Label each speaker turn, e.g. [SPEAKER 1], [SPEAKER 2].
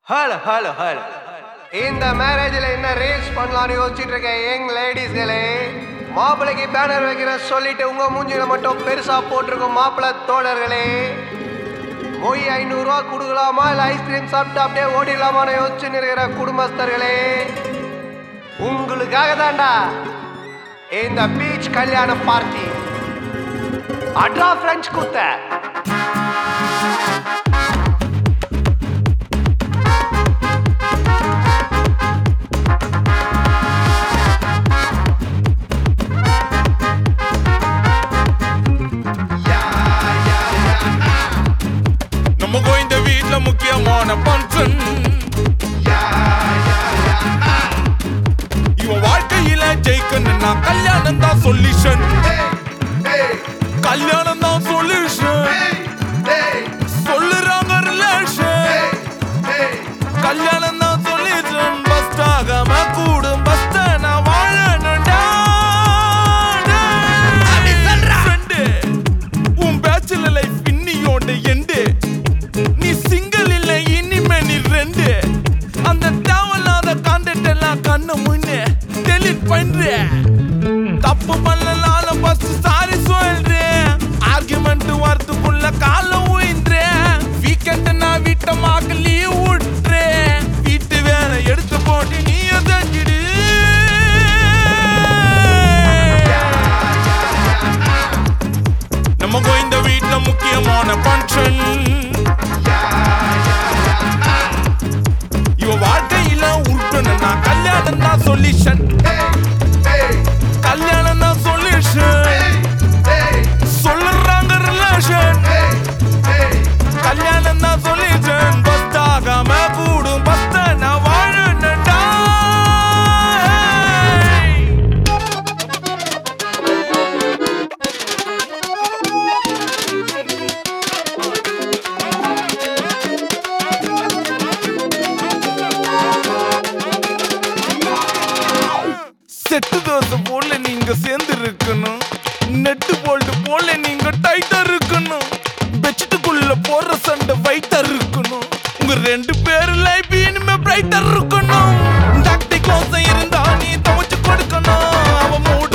[SPEAKER 1] hello hello hello இந்த மேரேஜில் என்ன reels பண்ணலாம்னு யோசிச்சுட்டு இருக்க யங் லேடிஸ்களே மாப்பிள்ளைக்கு பேனர் வைக்கிற சொல்லிட்டு உங்க மூஞ்சில மட்டும் பெருசா போட்டிருக்கும் மாப்பிள்ளை தோழர்களே மொய் ஐநூறுரூவா கொடுக்கலாமா இல்லை ஐஸ்கிரீம் சாப்பிட்டு அப்படியே ஓடிடலாமான்னு யோசிச்சுன்னு இருக்கிற குடும்பஸ்தர்களே உங்களுக்காக தான்டா இந்த பீச் கல்யாண பார்ட்டி அட்ரா பிரெஞ்சு குத்த
[SPEAKER 2] நம்ம இந்த வீட்ல முக்கியமான பங்கன் இவன் வாழ்க்கையில ஜெயிக்கணும்னா கல்யாணம் தான் சொல்யூஷன் கல்யாணம் தான் சொல்யூஷன் சொல்லுறாங்க ரிலேஷன் கல்யாணம் தான் சொல்யூஷன் பஸ்ட் ஆகாம கூடும் பஸ்ட் நான் வாழணும்டா Friend, உன் பேச்சுலர் லைஃப் இன்னியோட எண்டு நீ சிங்கிள் இல்ல இனிமே நீ ரெண்டு அந்த தேவையில்லாத கான்டென்ட் எல்லாம் கண்ணு முன்னே டெலிட் பண்ற தப்பு பண்ணலால ஃபர்ஸ்ட் சாரி சொல்றேன் ஆர்குமெண்ட் வரதுக்குள்ள காலம் உயின்றேன் வீக்கெண்ட் நான் வீட்டமாக லீவ் விட்டுறேன் வீட்டு வேலை எடுத்து போட்டு நீ எதங்கிடு நம்ம இந்த வீட்ல முக்கியமான ஃபங்க்ஷன் இவ வாழ்க்கையில உருட்டணும்னா கல்யாணம் தான் சொல்யூஷன் கல்யாணம் தான் சொல்யூஷன் சொல்லுறாங்க ரிலேஷன் கல்யாணம் தான் சொல்யூஷன் பஸ்ட் ஆகாம கூடும் பஸ்ட நான் வாழணும்டா செட்டு தோசை போல நீங்க சேர்ந்து இருக்கணும் நெட்டு போல்ட் போல நீங்க டைட்டா இருக்கணும் பெட்ஷீட்டுக்குள்ள போற சண்டை வைட்டா இருக்கணும் உங்க ரெண்டு பேரு லைஃப் இனிமே பிரைட்டா இருக்கணும் டாக்டிக் க்ளோஸ் இருந்தா நீ துவச்சு கொடுக்கணும் அவன் மூட